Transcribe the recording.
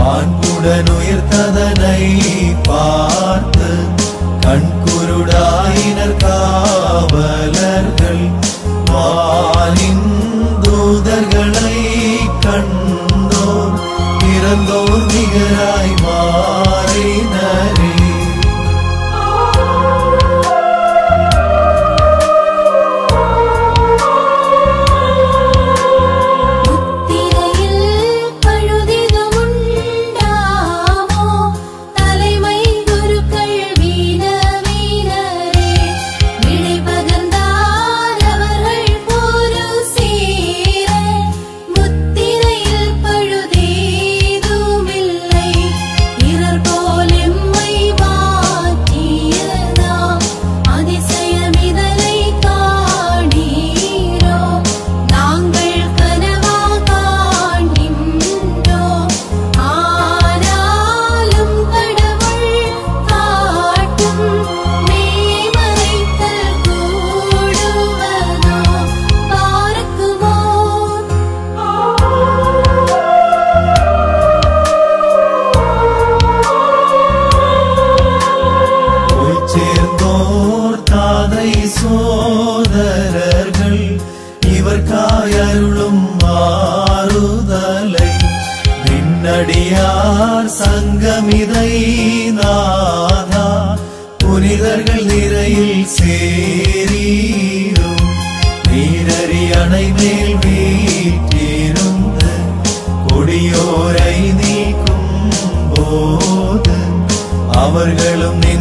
மாண்புடன் உயர்த்ததனை பார்த்து கண்குருடாயினர் காவலர்கள் வானின் தூதர்களை கண்டோர் இறந்தோர் நிகராய் மாறினரே முத்திரையில் பழுதிதுமுண்டாமோ தலைமை குருக்கள் வீண வீணரே விடை பகர்ந்தார் அவர்கள் போரு சேர முத்திரையில் பழுதேதுமில்லை பிறர் போல் எம்மை மாற்றியதாம் அதிசயமிதனை காணீரோ நாங்கள் கனவா காண்கின்றோம் ஆனாலும் கடவுள் காட்டும் மேமறைத்தல் கூடுவதோ பார்க்குமோ போய் சேர்ந்தோர் தாதை சோதரர்கள் இவர் காயருளும் மாறுதலை விண்ணடியார் சங்கமிதை நாதா புனிதர்கள் நிறையில் சேரீரும் நீரறி அணை மேல் வீட்டிருந்து கொடியோரை நீக்கும் போது அவர்களும்